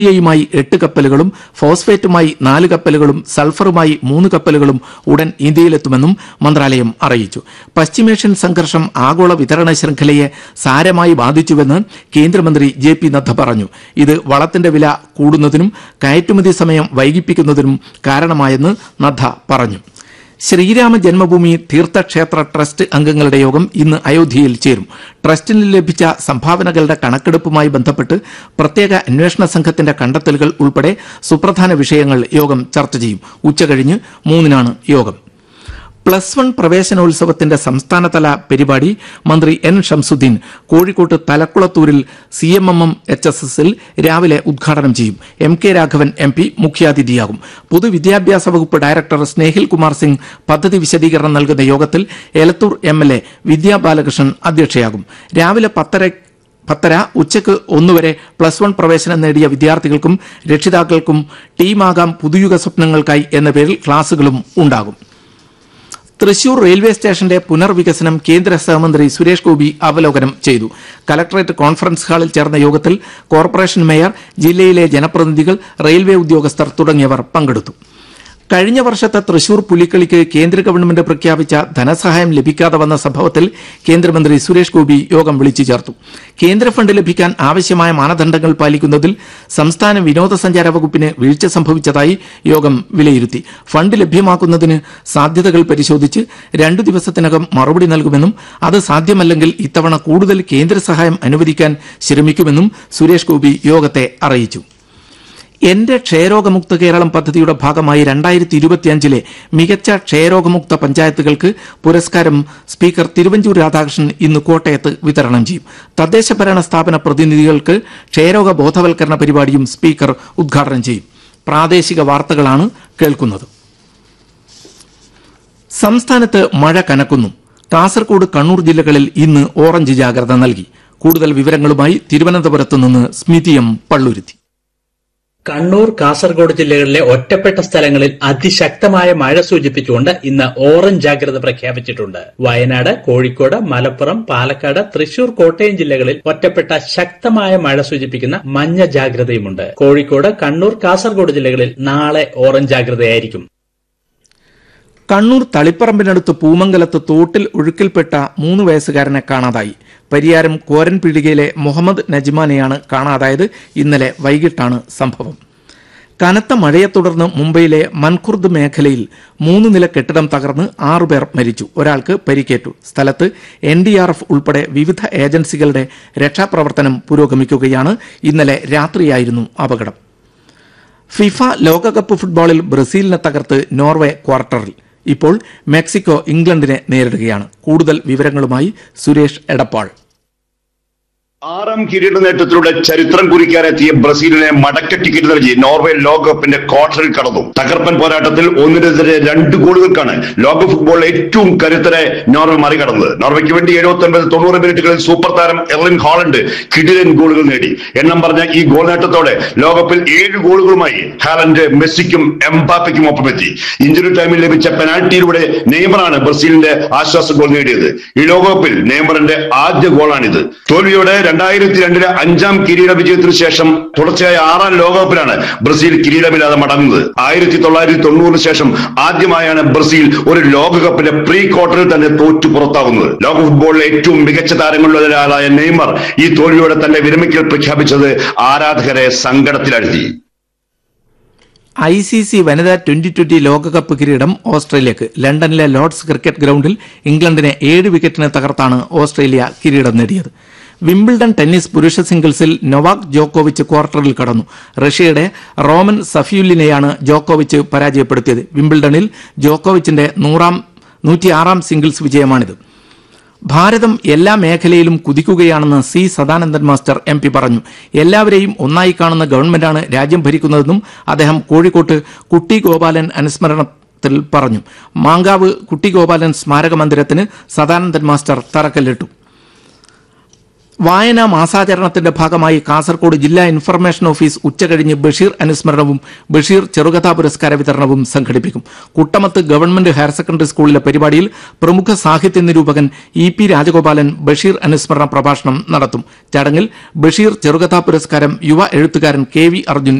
യുമായി എട്ട് കപ്പലുകളും ഫോസ്ഫേറ്റുമായി നാല് കപ്പലുകളും സൾഫറുമായി മൂന്ന് കപ്പലുകളും ഉടൻ ഇന്ത്യയിലെത്തുമെന്നും മന്ത്രാലയം അറിയിച്ചു പശ്ചിമേഷ്യൻ സംഘർഷം ആഗോള വിതരണ ശൃംഖലയെ സാരമായി ബാധിച്ചുവെന്ന് കേന്ദ്രമന്ത്രി ജെ പി നദ്ദ പറഞ്ഞു ഇത് വളത്തിന്റെ വില കൂടുന്നതിനും കയറ്റുമതി സമയം വൈകിപ്പിക്കുന്നതിനും കാരണമായെന്ന് നദ്ദ പറഞ്ഞു ശ്രീരാമ ജന്മഭൂമി തീർത്ഥക്ഷേത്ര ട്രസ്റ്റ് അംഗങ്ങളുടെ യോഗം ഇന്ന് അയോധ്യയിൽ ചേരും ട്രസ്റ്റിന് ലഭിച്ച സംഭാവനകളുടെ കണക്കെടുപ്പുമായി ബന്ധപ്പെട്ട് പ്രത്യേക അന്വേഷണ സംഘത്തിന്റെ കണ്ടെത്തലുകൾ ഉൾപ്പെടെ സുപ്രധാന വിഷയങ്ങൾ യോഗം ചർച്ച ചെയ്യും ഉച്ചകഴിഞ്ഞ് മൂന്നിനാണ് യോഗം പ്ലസ് വൺ പ്രവേശനോത്സവത്തിന്റെ സംസ്ഥാനതല പരിപാടി മന്ത്രി എൻ ഷംസുദ്ദീൻ കോഴിക്കോട്ട് തലക്കുളത്തൂരിൽ C M M M H S എസിൽ രാവിലെ ഉദ്ഘാടനം ചെയ്യും M K Raghavan M P മുഖ്യാതിഥിയാകും പൊതുവിദ്യാഭ്യാസ വകുപ്പ് ഡയറക്ടർ സ്നേഹിൽ കുമാർ സിംഗ് പദ്ധതി വിശദീകരണം നൽകുന്ന യോഗത്തിൽ Elathur M L A Vidya Balakrishnan അധ്യക്ഷയാകും രാവിലെ പത്തര പത്തര ഉച്ചയ്ക്ക് ഒന്നുവരെ പ്ലസ് വൺ പ്രവേശനം നേടിയ വിദ്യാർത്ഥികൾക്കും രക്ഷിതാക്കൾക്കും ടീമാകാം പുതുയുഗ സ്വപ്നങ്ങൾക്കായി എന്ന പേരിൽ ക്ലാസുകളും ഉണ്ടാകും തൃശൂർ റെയിൽവേ സ്റ്റേഷന്റെ പുനർവികസനം കേന്ദ്ര സഹമന്ത്രി സുരേഷ് ഗോപി അവലോകനം ചെയ്തു കലക്ടറേറ്റ് കോൺഫറൻസ് ഹാളിൽ ചേർന്ന യോഗത്തിൽ കോർപ്പറേഷൻ മേയർ ജില്ലയിലെ ജനപ്രതിനിധികൾ റെയിൽവേ ഉദ്യോഗസ്ഥർ തുടങ്ങിയവർ പങ്കെടുത്തു കഴിഞ്ഞ വർഷത്തെ തൃശൂർ പുലിക്കളിക്ക് കേന്ദ്ര ഗവൺമെന്റ് പ്രഖ്യാപിച്ച ധനസഹായം ലഭിക്കാതെ വന്ന സംഭവത്തിൽ കേന്ദ്രമന്ത്രി സുരേഷ് ഗോപി യോഗം വിളിച്ചു ചേർത്തു കേന്ദ്ര ഫണ്ട് ലഭിക്കാൻ ആവശ്യമായ മാനദണ്ഡങ്ങൾ പാലിക്കുന്നതിൽ സംസ്ഥാന വിനോദസഞ്ചാര വകുപ്പിന് വീഴ്ച സംഭവിച്ചതായി യോഗം വിലയിരുത്തി ഫണ്ട് ലഭ്യമാക്കുന്നതിന് സാധ്യതകൾ പരിശോധിച്ച് രണ്ടു ദിവസത്തിനകം മറുപടി നൽകുമെന്നും അത് സാധ്യമല്ലെങ്കിൽ ഇത്തവണ കൂടുതൽ കേന്ദ്ര സഹായം അനുവദിക്കാൻ ശ്രമിക്കുമെന്നും സുരേഷ് ഗോപി യോഗത്തെ അറിയിച്ചു എന്റെ ക്ഷയരോഗമുക്ത കേരളം പദ്ധതിയുടെ ഭാഗമായി രണ്ടായിരത്തി ഇരുപത്തിയഞ്ചിലെ മികച്ച ക്ഷയരോഗമുക്ത പഞ്ചായത്തുകൾക്ക് പുരസ്കാരം സ്പീക്കർ തിരുവഞ്ചൂർ രാധാകൃഷ്ണൻ ഇന്ന് കോട്ടയത്ത് വിതരണം ചെയ്യും തദ്ദേശ ഭരണ സ്ഥാപന പ്രതിനിധികൾക്ക് ക്ഷയരോഗ ബോധവൽക്കരണ പരിപാടിയും സ്പീക്കർ ഉദ്ഘാടനം ചെയ്യും പ്രാദേശിക വാർത്തകളാണ് കേൾക്കുന്നത് സംസ്ഥാനത്ത് മഴ കനക്കുന്നു കാസർഗോഡ് കണ്ണൂർ ജില്ലകളിൽ ഇന്ന് ഓറഞ്ച് ജാഗ്രത നൽകി കൂടുതൽ വിവരങ്ങളുമായി തിരുവനന്തപുരത്ത് നിന്ന് സ്മിതി എം പള്ളുരുത്തി കണ്ണൂർ കാസർഗോഡ് ജില്ലകളിലെ ഒറ്റപ്പെട്ട സ്ഥലങ്ങളിൽ അതിശക്തമായ മഴ സൂചിപ്പിച്ചുകൊണ്ട് ഇന്ന് ഓറഞ്ച് ജാഗ്രത പ്രഖ്യാപിച്ചിട്ടുണ്ട് വയനാട് കോഴിക്കോട് മലപ്പുറം പാലക്കാട് തൃശൂർ കോട്ടയം ജില്ലകളിൽ ഒറ്റപ്പെട്ട ശക്തമായ മഴ സൂചിപ്പിക്കുന്ന മഞ്ഞ ജാഗ്രതയുമുണ്ട് കോഴിക്കോട് കണ്ണൂർ കാസർഗോഡ് ജില്ലകളിൽ നാളെ ഓറഞ്ച് ജാഗ്രതയായിരിക്കും കണ്ണൂർ തളിപ്പറമ്പിനടുത്ത് പൂമംഗലത്ത് തോട്ടിൽ ഒഴുക്കിൽപ്പെട്ട മൂന്ന് വയസ്സുകാരനെ കാണാതായി പരിയാരം കോരൻപീടികയിലെ മുഹമ്മദ് നജ്മാനെയാണ് കാണാതായത് ഇന്നലെ വൈകിട്ടാണ് സംഭവം കനത്ത മഴയെ തുടർന്ന് മുംബൈയിലെ മൻഖുർദ് മേഖലയിൽ മൂന്ന് നില കെട്ടിടം തകർന്ന് ആറുപേർ മരിച്ചു ഒരാൾക്ക് പരിക്കേറ്റു സ്ഥലത്ത് എൻ ഡി ആർ എഫ് ഉൾപ്പെടെ വിവിധ ഏജൻസികളുടെ രക്ഷാപ്രവർത്തനം പുരോഗമിക്കുകയാണ് ഇന്നലെ രാത്രിയായിരുന്നു അപകടം ഫിഫ ലോകകപ്പ് ഫുട്ബോളിൽ ബ്രസീലിനെ തകർത്ത് നോർവേ ക്വാർട്ടറിൽ ഇപ്പോൾ മെക്സിക്കോ ഇംഗ്ലണ്ടിനെ നേരിടുകയാണ് കൂടുതൽ വിവരങ്ങളുമായി സുരേഷ് എടപ്പാൾ ആറാം കിരീട നേട്ടത്തിലൂടെ ചരിത്രം കുറിക്കാനെത്തിയ ബ്രസീലിനെ മടക്ക ടിക്കറ്റ് നൽകി നോർവേ ലോകകപ്പിന്റെ ക്വാർട്ടറിൽ കടന്നു തകർപ്പൻ പോരാട്ടത്തിൽ ഒന്നിനെതിരെ രണ്ട് ഗോളുകൾക്കാണ് ലോക ഫുട്ബോൾ ഏറ്റവും കരുത്തരെ നോർവേ മറികടന്നത് നോർവേക്ക് വേണ്ടി എഴുപത്തി ഒൻപത് തൊണ്ണൂറ് മിനിറ്റുകളിൽ സൂപ്പർ താരം എർലിൻ ഹോളണ്ട് കിടിലൻ ഗോളുകൾ നേടി എണ്ണം പറഞ്ഞ ഈ ഗോൾ നേട്ടത്തോടെ ലോകകപ്പിൽ ഏഴ് ഗോളുകളുമായി ഹാലൻഡ് മെസ്സിക്കും എംബാപ്പയ്ക്കും ഒപ്പമെത്തി ഇഞ്ചുറി ടൈമിൽ ലഭിച്ച പെനാൽറ്റിയിലൂടെ നെയ്മറാണ് ബ്രസീലിന്റെ ആശ്വാസ ഗോൾ നേടിയത് ഈ ലോകകപ്പിൽ നെയ്മറിന്റെ ആദ്യ ഗോളാണിത് തോൽവിയോടെ രണ്ടായിരത്തി രണ്ടിലെ അഞ്ചാം കിരീട വിജയത്തിനു ശേഷം തുടർച്ചയായ ആറാം ലോകകപ്പിലാണ് ബ്രസീൽ കിരീടമില്ലാതെ മടങ്ങുന്നത് ആയിരത്തി തൊള്ളായിരത്തി തൊണ്ണൂറിന് ശേഷം ആദ്യമായാണ് ബ്രസീൽ ഒരു ലോകകപ്പിന്റെ പ്രീ ക്വാർട്ടറിൽ തന്നെ തോറ്റു പുറത്താകുന്നത് ലോക ഫുട്ബോളിലെ ഏറ്റവും മികച്ച താരങ്ങളിൽ ഒരാളായ നെയ്മർ ഈ തോൽവിയോടെ തന്റെ വിരമിക്കൽ പ്രഖ്യാപിച്ചത് ആരാധകരെ സങ്കടത്തിലാഴ്ത്തി ഐ സി സി വനിതാ ട്വന്റി ട്വന്റി ലോകകപ്പ് കിരീടം ഓസ്ട്രേലിയക്ക് ലണ്ടനിലെ ലോർഡ്സ് ക്രിക്കറ്റ് ഗ്രൌണ്ടിൽ ഇംഗ്ലണ്ടിനെ ഏഴ് വിക്കറ്റിന് തകർത്താണ് ഓസ്ട്രേലിയ കിരീടം നേടിയത് വിംബിൾഡൺ ടെന്നീസ് പുരുഷ സിംഗിൾസിൽ നൊവാക് ജോക്കോവിച്ച് ക്വാർട്ടറിൽ കടന്നു റഷ്യയുടെ റോമൻ സഫ്യൂലിനെയാണ് ജോക്കോവിച്ച് പരാജയപ്പെടുത്തിയത് വിംബിൾഡണിൽ ജോക്കോവിച്ചിന്റെ നൂറാം നൂറ്റിയാറാം സിംഗിൾസ് വിജയമാണിത് ഭാരതം എല്ലാ മേഖലയിലും കുതിക്കുകയാണെന്ന് C Sadanandan master M P പറഞ്ഞു എല്ലാവരെയും ഒന്നായി കാണുന്ന ഗവൺമെന്റാണ് രാജ്യം ഭരിക്കുന്നതെന്നും അദ്ദേഹം കോഴിക്കോട്ട് കുട്ടി ഗോപാലൻ അനുസ്മരണത്തിൽ പറഞ്ഞു മാങ്കാവ് കുട്ടി ഗോപാലൻ സ്മാരക മന്ദിരത്തിന് സദാനന്ദൻ മാസ്റ്റർ തറക്കല്ലിട്ടു വായനാ മാസാചരണത്തിന്റെ ഭാഗമായി കാസർകോട് ജില്ലാ ഇൻഫർമേഷൻ ഓഫീസ് ഉച്ചകഴിഞ്ഞ് ബഷീർ അനുസ്മരണവും ബഷീർ ചെറുകഥാ പുരസ്കാര വിതരണവും സംഘടിപ്പിക്കും കുട്ടമത്ത് ഗവൺമെന്റ് ഹയർ സെക്കൻഡറി സ്കൂളിലെ പരിപാടിയിൽ പ്രമുഖ സാഹിത്യ നിരൂപകൻ ഇ പി രാജഗോപാലൻ ബഷീർ അനുസ്മരണ പ്രഭാഷണം നടത്തും ചടങ്ങിൽ ബഷീർ ചെറുകഥാ പുരസ്കാരം യുവ എഴുത്തുകാരൻ കെ വി അർജുൻ